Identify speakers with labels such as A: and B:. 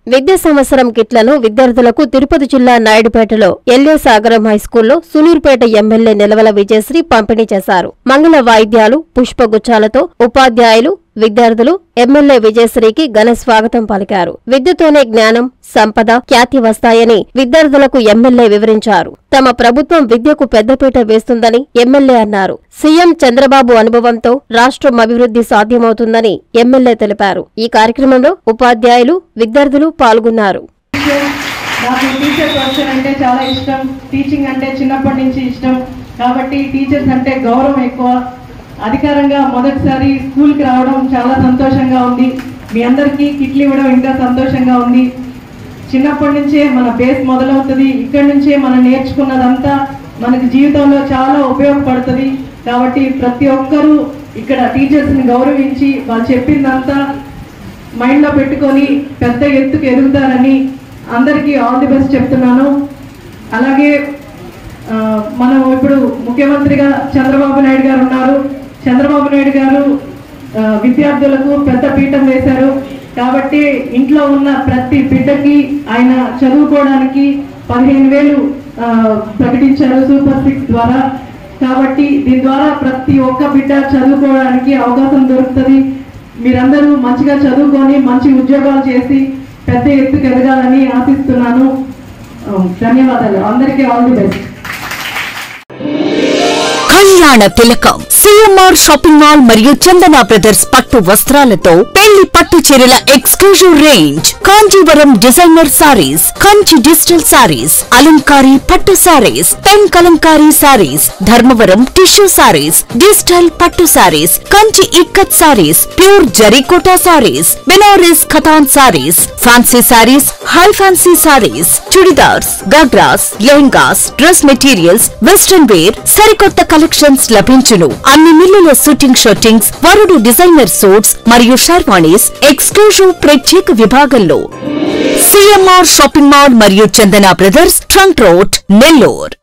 A: విద్యా సంవత్సరం కిట్లను విద్యార్థులకు తిరుపతి జిల్లా నాయుడుపేటలో ఎల్ఏ సాగరం హైస్కూల్లో సులూరుపేట ఎమ్మెల్యే నిలవల విజయశ్రీ పంపిణీ చేశారు మంగళ వాయిద్యాలు పుష్పగుచ్చాలతో ఉపాధ్యాయులు విద్యార్థులు ఎమ్మెల్యే విజయశ్రీకి ఘన స్వాగతం పలికారు విద్యతోనే జ్ఞానం సంపద ఖ్యాతి వస్తాయని విద్యార్థులకు ఎమ్మెల్యే వివరించారు తమ ప్రభుత్వం విద్యకు పెద్దపీట వేస్తుందని ఎమ్మెల్యే అన్నారు సీఎం చంద్రబాబు అనుభవంతో రాష్ట్రం అభివృద్ధి సాధ్యమవుతుందని ఎమ్మెల్యే తెలిపారు ఈ కార్యక్రమంలో ఉపాధ్యాయులు విద్యార్థులు పాల్గొన్నారు
B: నాకు టీచర్ ప్రొఫెషన్ అంటే చాలా ఇష్టం టీచింగ్ అంటే చిన్నప్పటి నుంచి ఇష్టం కాబట్టి టీచర్స్ అంటే గౌరవం ఎక్కువ అధికారంగా మొదటిసారి స్కూల్కి రావడం చాలా సంతోషంగా ఉంది మీ అందరికీ కిట్లు ఇవ్వడం ఇంకా సంతోషంగా ఉంది చిన్నప్పటి నుంచే మన బేస్ మొదలవుతుంది ఇక్కడి నుంచే మనం నేర్చుకున్నదంతా మనకి జీవితంలో చాలా ఉపయోగపడుతుంది కాబట్టి ప్రతి ఒక్కరూ ఇక్కడ టీచర్స్ని గౌరవించి వాళ్ళు చెప్పిందంతా మైండ్లో పెట్టుకొని పెద్ద ఎత్తుకు ఎదుగుతారని అందరికీ ఆల్ ది బెస్ట్ చెప్తున్నాను అలాగే ఆ, మనం ఇప్పుడు ముఖ్యమంత్రిగా చంద్రబాబు నాయుడు గారు ఉన్నారు చంద్రబాబు నాయుడు గారు ఆ, విద్యార్థులకు పెద్ద పీఠం వేశారు కాబట్టి ఇంట్లో ఉన్న ప్రతి బిడ్డకి ఆయన చదువుకోవడానికి పదిహేను వేలు ఆ, ప్రకటించారు సూపర్ సిక్స్ ద్వారా కాబట్టి దీని ద్వారా ప్రతి ఒక్క బిడ్డ చదువుకోవడానికి అవకాశం దొరుకుతుంది మీరందరూ మంచిగా చదువుకొని మంచి ఉద్యోగాలు చేసి పెద్ద ఎత్తుకు ఎదగాలని ఆశిస్తున్నాను ఆ, ధన్యవాదాలు అందరికీ ఆల్ ది బెస్ట్
C: కళ్యాణ తిలకం సిఎంఆర్ షాపింగ్ మాల్ మరియు చందన బ్రదర్స్ పట్టు వస్త్రాలతో పెళ్లి పట్టు చీరల exclusive range Kanjeevaram designer sarees Kanchi digital sarees అలంకారీ పట్టు sarees pen kalamkari sarees Dharmavaram tissue sarees digital పట్టు sarees Kanchi ikat sarees pure జరీకోటా సారీస్ బెనారస్ ఖతాన్ sarees fancy sarees high fancy sarees churidars ghagras lehengas dress materials western wear సరికొత్త కలెక్షన్స్ లభించును అన్ని మిల్లుల షూటింగ్ షర్టింగ్స్ వరుడు డిజైనర్ సూట్స్ మరియు షర్వాణీస్ ఎక్స్క్లూజివ్ ప్రత్యేక విభాగంలో సిఎంఆర్ షాపింగ్ మాల్ మరియు Chandana brothers trunk road Nellore